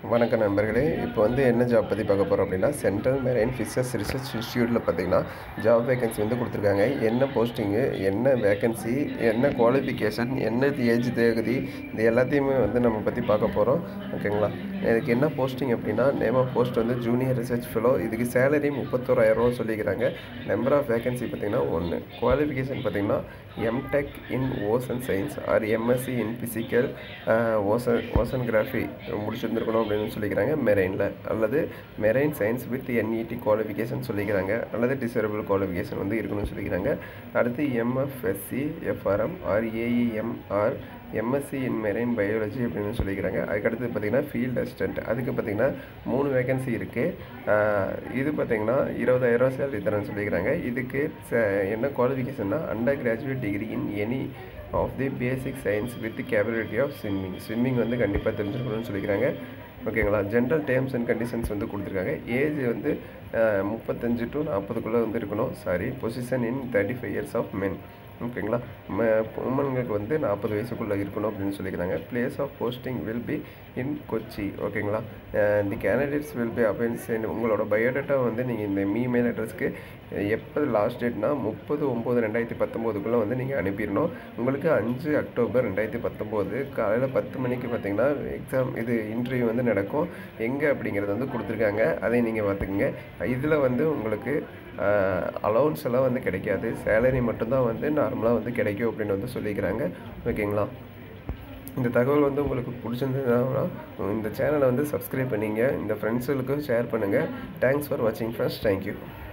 வணக்கம் நண்பர்களே இப்போ வந்து என்ன ஜாப் பற்றி பார்க்க போகிறோம் அப்படின்னா சென்ட்ரல் மெரைன் ஃபிஷர்ஸ் ரிசர்ச் இன்ஸ்டியூட்டில் பார்த்தீங்கன்னா ஜாப் வேகன்சி வந்து கொடுத்துருக்காங்க என்ன போஸ்டிங்கு என்ன வேகன்சி என்ன குவாலிஃபிகேஷன் என்ன ஏஜ் தகுதி இது எல்லாத்தையுமே வந்து நம்ம பற்றி பார்க்க போகிறோம் ஓகேங்களா இதுக்கு என்ன போஸ்டிங் அப்படின்னா நேம் ஆஃப் போஸ்ட் வந்து ஜூனியர் ரிசர்ச் ஃபெலோ இதுக்கு சேலரி முப்பத்தோராயிரரூவா சொல்லிக்கிறாங்க நம்பர் ஆஃப் வேகன்சி பார்த்தீங்கன்னா ஒன்று குவாலிஃபிகேஷன் பார்த்தீங்கன்னா MTech in ocean science or MSc in physical ocean oceanography முடிச்சிருந்துருக்கணும் அப்படின்னு சொல்லிக்கிறாங்க மெரெயினில் அல்லது marine science with NET qualification சொல்லிக்கிறாங்க அல்லது டிசரபிள் குவாலிஃபிகேஷன் வந்து இருக்கணும்னு சொல்லிக்கிறாங்க அடுத்து MFSc FRM or AEMR MSc in marine biology அப்படின்னு சொல்லிக்கிறாங்க அதுக்கடுத்து பார்த்தீங்கன்னா ஃபீல்ட் அசிஸ்டன்ட் அதுக்கு பார்த்தீங்கன்னா மூணு வேகன்சி இருக்குது இது பார்த்தீங்கன்னா இருபதாயிரரூவா சேலரி தரேன்னு சொல்லிக்கிறாங்க இதுக்கு ச- என்ன குவாலிஃபிகேஷன்னா undergraduate degree in any of the basic science with capability of swimming swimming வந்து கண்டிப்பாக தெரிஞ்சுக்கணும்னு சொல்லிக்கிறாங்க ஓகேங்களா ஜென்ரல் டேர்ம்ஸ் அண்ட் கண்டிஷன்ஸ் வந்து கொடுத்துருக்காங்க ஏஜ் வந்து அஹ், முப்பத்தஞ்சு டு நாற்பதுக்குள்ளே வந்து இருக்கணும் sorry position in thirty five years of men ஓகேங்களா உமன்களுக்கு வந்து நாற்பது வயசுக்குள்ளே இருக்கணும் அப்படின்னு சொல்லிக்கிறாங்க place of posting will be in Kochi ஓகேங்களா தி கேண்டிடேட்ஸ் வில் பி அபென்ஸ் உங்களோட பயோடேட்டா வந்து நீங்கள் இந்த இமெயில் அட்ரஸ்க்கு எப்போ லாஸ்ட் டேட்னா முப்பது ஒம்பது ரெண்டாயிரத்தி பத்தொம்போதுக்குள்ளே வந்து நீங்கள் அனுப்பிடணும் உங்களுக்கு அஞ்சு அக்டோபர் ரெண்டாயிரத்தி பத்தொம்போது காலையில் பத்து மணிக்கு பார்த்தீங்கன்னா எக்ஸாம் இது இன்டர்வியூ வந்து நடக்கும் எங்கே அப்படிங்கிறது வந்து கொடுத்துருக்காங்க அதை நீங்கள் பார்த்துக்குங்க இதில் வந்து உங்களுக்கு அலௌன்ஸ் எல்லாம் வந்து கிடைக்காது சேலரி மட்டும்தான் வந்து நார்மலாக வந்து கிடைக்கும் அப்படின்னு வந்து சொல்லிக்கிறாங்க ஓகேங்களா இந்த தகவல் வந்து உங்களுக்கு பிடிச்சிருந்ததுன்னா இந்த சேனலை வந்து சப்ஸ்கிரைப் பண்ணிங்க இந்த ஃப்ரெண்ட்ஸுகளுக்கும் ஷேர் பண்ணுங்கள் தேங்க்ஸ் ஃபார் வாட்சிங் ஃப்ரெண்ட்ஸ் தேங்க்யூ